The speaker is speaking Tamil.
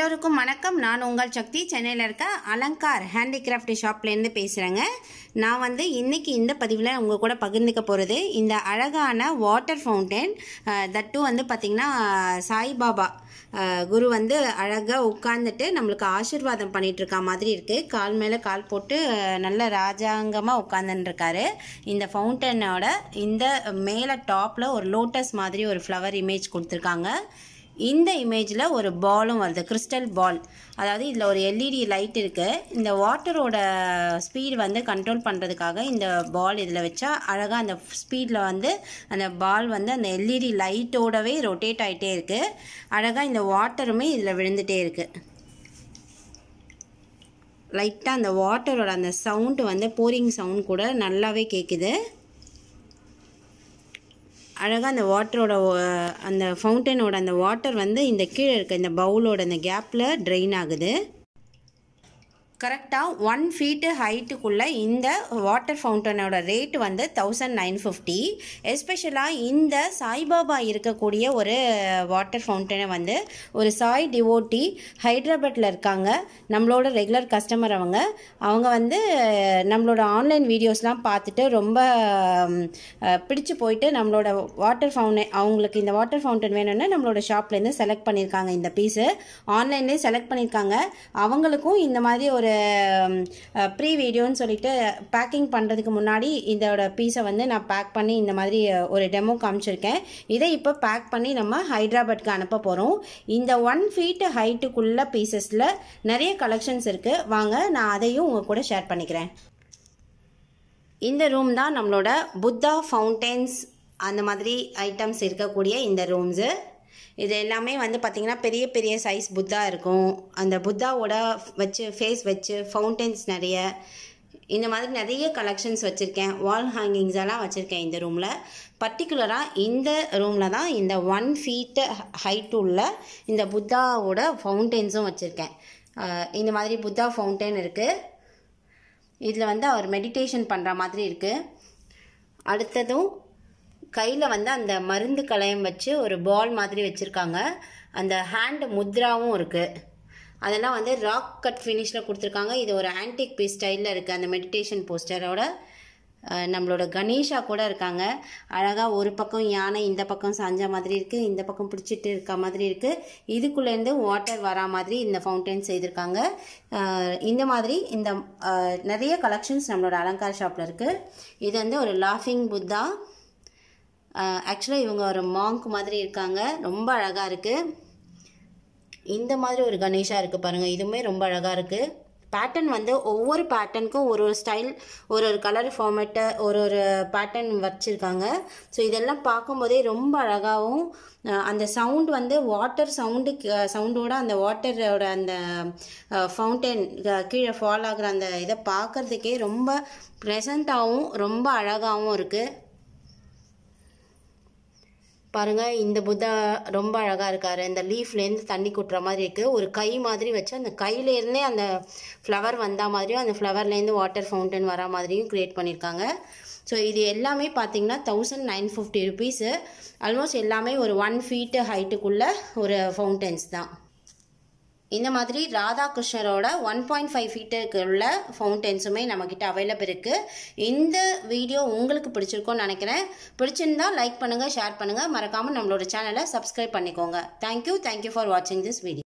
எல்லோருக்கும் வணக்கம் நான் உங்கள் சக்தி சென்னையில் இருக்க அலங்கார் ஹேண்டிகிராஃப்ட் ஷாப்லேருந்து பேசுகிறேங்க நான் வந்து இன்னைக்கு இந்த பதிவில் உங்கள் கூட பகிர்ந்துக்க போகிறது இந்த அழகான வாட்டர் ஃபவுண்டன் தட்டு வந்து பார்த்திங்கன்னா சாய்பாபா அஹ், குரு வந்து அழகாக உட்காந்துட்டு நம்மளுக்கு ஆசீர்வாதம் பண்ணிட்டு இருக்க மாதிரி இருக்குது கால் மேலே கால் போட்டு அஹ், நல்ல ராஜாங்கமாக உட்காந்துன்னு இருக்காரு இந்த ஃபவுண்டனோட இந்த மேலே டாப்பில் ஒரு லோட்டஸ் மாதிரி ஒரு ஃப்ளவர் இமேஜ் கொடுத்துருக்காங்க இந்த இமேஜில் ஒரு பாலும் வருது கிறிஸ்டல் பால் அதாவது இதில் ஒரு எல்இடி லைட் இருக்குது இந்த வாட்டரோட ஸ்பீடு வந்து கண்ட்ரோல் பண்ணுறதுக்காக இந்த பால் இதில் வச்சா அழகாக அந்த ஸ்பீடில் வந்து அந்த பால் வந்து அந்த எல்இடி லைட்டோடவே ரொட்டேட் ஆகிட்டே இருக்குது அழகாக இந்த வாட்டருமே இதில் விழுந்துட்டே இருக்குது லைட்டாக அந்த வாட்டரோட அந்த சவுண்டு வந்து போரிங் சவுண்ட் கூட நல்லாவே கேட்குது அழகாக அந்த வாட்டரோட அந்த ஃபவுண்டனோட அந்த வாட்டர் வந்து இந்த கீழே இருக்க இந்த பவுலோட அந்த கேப்பில் ட்ரெயின் ஆகுது கரெக்டாக ஒன் ஃபீட்டு ஹைட்டுக்குள்ளே இந்த வாட்டர் ஃபவுண்டனோட ரேட் வந்து தௌசண்ட் நைன் ஃபிஃப்டி எஸ்பெஷலாக இந்த சாய்பாபா இருக்கக்கூடிய ஒரு வாட்டர் ஃபவுண்டனை வந்து ஒரு சாய் டிவோட்டி ஹைதராபாத்தில் இருக்காங்க நம்மளோட ரெகுலர் கஸ்டமர் அவங்க அவங்க வந்து நம்மளோட ஆன்லைன் வீடியோஸ்லாம் பார்த்துட்டு ரொம்ப ம், அஹ், பிடிச்சு போயிட்டு நம்மளோட வாட்டர் ஃபவுண்டன் அவங்களுக்கு இந்த வாட்டர் ஃபவுண்டன் வேணும்னு நம்மளோட ஷாப்லேருந்து செலக்ட் பண்ணியிருக்காங்க இந்த பீஸு ஆன்லைன்லேயே செலக்ட் பண்ணியிருக்காங்க அவங்களுக்கும் இந்த மாதிரி ஒரு ப்ரீ வீடியோன்னு சொல்லிட்டு பேக்கிங் பண்ணுறதுக்கு முன்னாடி இதோட பீஸை வந்து நான் பேக் பண்ணி இந்த மாதிரி ஒரு டெமோ காமிச்சிருக்கேன் இதை இப்போ பேக் பண்ணி நம்ம ஹைதராபாத்க்கு அனுப்ப போகிறோம் இந்த ஒன் ஃபீட் ஹைட்டுக்குள்ள பீசஸில் நிறைய கலெக்ஷன்ஸ் இருக்குது வாங்க நான் அதையும் உங்கள் கூட ஷேர் பண்ணிக்கிறேன் இந்த ரூம் தான் நம்மளோட புத்தா ஃபவுண்டன்ஸ் அந்த மாதிரி ஐட்டம்ஸ் இருக்கக்கூடிய இந்த ரூம்ஸு இது எல்லாமே வந்து பார்த்திங்கன்னா பெரிய பெரிய சைஸ் புத்தா இருக்கும் அந்த புத்தாவோட வச்சு ஃபேஸ் வச்சு ஃபவுண்டன்ஸ் நிறைய இந்த மாதிரி நிறைய கலெக்ஷன்ஸ் வச்சுருக்கேன் வால் ஹேங்கிங்ஸ் எல்லாம் வச்சுருக்கேன் இந்த ரூமில் பர்டிகுலராக இந்த ரூமில் தான் இந்த ஒன் ஃபீட்டு ஹைட் உள்ள இந்த புத்தாவோட ஃபவுண்டன்ஸும் வச்சுருக்கேன் அஹ் இந்த மாதிரி புத்தா ஃபவுண்டன் இருக்குது இதில் வந்து அவர் மெடிடேஷன் பண்ணுற மாதிரி இருக்குது அடுத்ததும் கையில் வந்து அந்த மருந்து கலையம் வச்சு ஒரு பால் மாதிரி வச்சுருக்காங்க அந்த ஹேண்ட் முத்ராவும் இருக்குது அதெல்லாம் வந்து ராக் கட் ஃபினிஷில் கொடுத்துருக்காங்க இது ஒரு ஆன்டிக் பீஸ் ஸ்டைலில் இருக்குது அந்த மெடிடேஷன் போஸ்டரோட அஹ், நம்மளோட கணேஷா கூட இருக்காங்க அழகாக ஒரு பக்கம் யானை இந்த பக்கம் சாஞ்ச மாதிரி இருக்குது இந்த பக்கம் பிடிச்சிட்டு இருக்க மாதிரி இருக்குது இதுக்குள்ளேருந்து வாட்டர் வரா மாதிரி இந்த ஃபவுண்டைன் செய்திருக்காங்க அஹ், இந்த மாதிரி இந்த அஹ், நிறைய கலெக்ஷன்ஸ் நம்மளோட அலங்கார் ஷாப்பில் இருக்குது இது வந்து ஒரு லாஃபிங் புத்தா ஆக்சுவலாக இவங்க ஒரு மாங்க் மாதிரி இருக்காங்க ரொம்ப அழகாக இருக்குது இந்த மாதிரி ஒரு கணேஷா இருக்குது பாருங்கள் இதுவுமே ரொம்ப அழகாக இருக்குது பேட்டர்ன் வந்து ஒவ்வொரு பேட்டர்னுக்கும் ஒரு ஒரு ஸ்டைல் ஒரு ஒரு கலர் ஃபார்மேட்டை ஒரு ஒரு பேட்டர்ன் வச்சுருக்காங்க ஸோ இதெல்லாம் பார்க்கும்போதே ரொம்ப அழகாகவும் அஹ், அந்த சவுண்ட் வந்து வாட்டர் சவுண்டு சவுண்டோட அந்த வாட்டரோட அந்த ஃபவுண்டன் கீழே ஃபால் ஆகுற அந்த இதை பார்க்கறதுக்கே ரொம்ப ப்ளசண்ட்டாகவும் ரொம்ப அழகாகவும் இருக்குது பாருங்க இந்த புத்தா ரொம்ப அழகா இருக்காரு இந்த லீஃப்லேருந்து தண்ணி கொட்டுற மாதிரி இருக்கு ஒரு கை மாதிரி வச்சு அந்த கையில இருந்தே அந்த ஃப்ளவர் வந்தா மாதிரியும் அந்த ஃப்ளவர்லேருந்து வாட்டர் ஃபவுண்டன் வர மாதிரியும் கிரியேட் பண்ணியிருக்காங்க ஸோ இது எல்லாமே பார்த்தீங்கன்னா thousand nine fifty rupees almost எல்லாமே ஒரு ஒன் ஃபீட்டு ஹைட்டுக்குள்ள ஒரு ஃபவுண்டன்ஸ் தான் இந்த மாதிரி ராதாகிருஷ்ணரோட ஒன் பாயிண்ட் ஃபைவ் ஃபீட்டுக்கு உள்ள ஃபவுண்டன்ஸுமே நம்மக்கிட்ட அவைலபிள் இருக்குது இந்த வீடியோ உங்களுக்கு பிடிச்சிருக்கும்னு நினைக்கிறேன் பிடிச்சிருந்தா லைக் பண்ணுங்கள் ஷேர் பண்ணுங்கள் மறக்காமல் நம்மளோட சேனலை சப்ஸ்கிரைப் பண்ணிக்கோங்க தேங்க்யூ தேங்க்யூ ஃபார் வாட்சிங் திஸ் வீடியோ